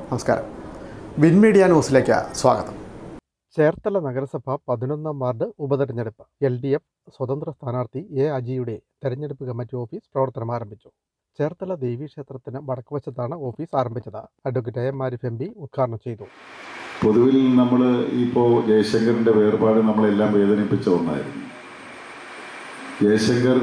നമസ്കാരം win media ന്യൂസിലേക്ക് സ്വാഗതം ചേർത്തല നഗരസഭ പതിനൊന്നാം വാർഡ് ഉപതെരഞ്ഞെടുപ്പ് എൽ ഡി എഫ് സ്വതന്ത്ര സ്ഥാനാർത്ഥി എ അജിയുടെ തെരഞ്ഞെടുപ്പ് കമ്മിറ്റി ഓഫീസ് പ്രവർത്തനം ആരംഭിച്ചു ചേർത്തല ദേവീക്ഷേത്രത്തിന് വടക്കുവശത്താണ് ഓഫീസ് ആരംഭിച്ചത് advocate A M Arif M P ഉദ്ഘാടനം ചെയ്തു പൊതുവിൽ നമ്മൾ ഇപ്പോൾ ജയശങ്കറിൻ്റെ വേർപാട് നമ്മളെല്ലാം വേദനിപ്പിച്ച ഒന്നായിരുന്നു ജയശങ്കർ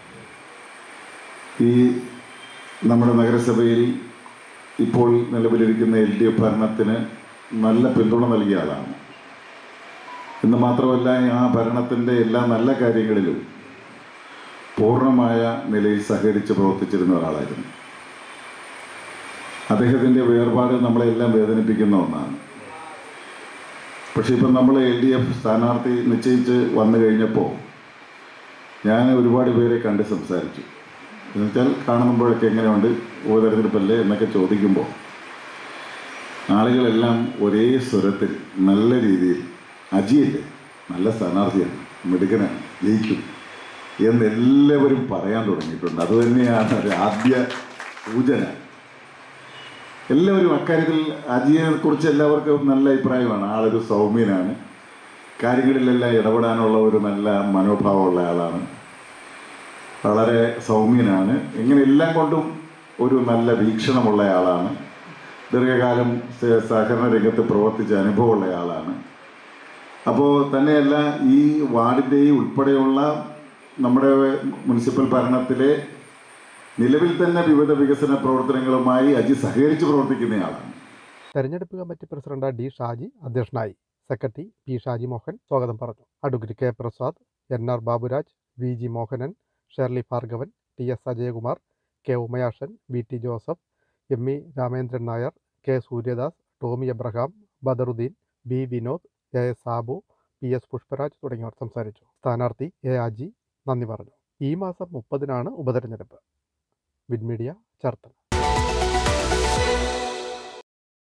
ഈ നമ്മുടെ നഗരസഭയിൽ ഇപ്പോൾ നിലവിലിരിക്കുന്ന എൽ ഡി എഫ് ഭരണത്തിന് നല്ല പിന്തുണ നൽകിയ ആളാണ് എന്ന് മാത്രമല്ല ആ ഭരണത്തിൻ്റെ എല്ലാ നല്ല കാര്യങ്ങളിലും പൂർണ്ണമായ നിലയിൽ സഹകരിച്ച് പ്രവർത്തിച്ചിരുന്ന ഒരാളായിരുന്നു അദ്ദേഹത്തിൻ്റെ വേർപാട് നമ്മളെല്ലാം വേദനിപ്പിക്കുന്ന ഒന്നാണ് പക്ഷേ ഇപ്പം നമ്മൾ എൽ ഡി എഫ് സ്ഥാനാർത്ഥി നിശ്ചയിച്ച് വന്നു കഴിഞ്ഞപ്പോൾ ഞാൻ ഒരുപാട് പേരെ കണ്ട് സംസാരിച്ചു എന്നുവെച്ചാൽ കാണുമ്പോഴൊക്കെ എങ്ങനെയുണ്ട് ഉപതെരഞ്ഞെടുപ്പല്ലേ എന്നൊക്കെ ചോദിക്കുമ്പോൾ ആളുകളെല്ലാം ഒരേ സ്വരത്തിൽ നല്ല രീതിയിൽ അജിയല്ലേ നല്ല സ്ഥാനാർത്ഥിയാണ് മിടുക്കനാണ് ജയിക്കും എന്നെല്ലാവരും പറയാൻ തുടങ്ങിയിട്ടുണ്ട് അതുതന്നെയാണ് ഒരു ആദ്യ സൂചന എല്ലാവരും അക്കാര്യത്തിൽ അജിയെ കുറിച്ച് എല്ലാവർക്കും നല്ല അഭിപ്രായമാണ് ആളൊരു സൗമ്യനാണ് കാര്യങ്ങളിലെല്ലാം ഇടപെടാനുള്ള ഒരു നല്ല മനോഭാവമുള്ള ആളാണ് വളരെ സൗമ്യനാണ് ഇങ്ങനെ എല്ലാം കൊണ്ടും ഒരു നല്ല വീക്ഷണമുള്ള ആളാണ് ദീർഘകാലം സ- സഹകരണ രംഗത്ത് പ്രവർത്തിച്ച അനുഭവമുള്ള ആളാണ് അപ്പോൾ തന്നെയല്ല ഈ വാർഡിൻ്റെയും ഉൾപ്പെടെയുള്ള നമ്മുടെ മുനിസിപ്പൽ ഭരണത്തിലെ നിലവിൽ തന്നെ വിവിധ വികസന പ്രവർത്തനങ്ങളുമായി അജി സഹകരിച്ച് പ്രവർത്തിക്കുന്നയാളാണ് തെരഞ്ഞെടുപ്പ് കമ്മിറ്റി പ്രസിഡന്റ് ഡി ഷാജി അധ്യക്ഷനായി സെക്രട്ടറി പി ഷാജി മോഹൻ സ്വാഗതം പറഞ്ഞു advocate K Prasad N R Baburaj V G Mohanan Shirley Bhargavan T S Ajayakumar K ഉമയാഷൻ V T Joseph M E Ramendran Nair K Suryadas Tomy Abraham Badaruddeen B Vinod A S Sabu P S Pushparaj തുടങ്ങിയവർ സംസാരിച്ചു സ്ഥാനാർത്ഥി എ അജി നന്ദി പറഞ്ഞു ഈ മാസം മുപ്പതിനാണ് ഉപതെരഞ്ഞെടുപ്പ് വിൻമീഡിയ ചേർത്തല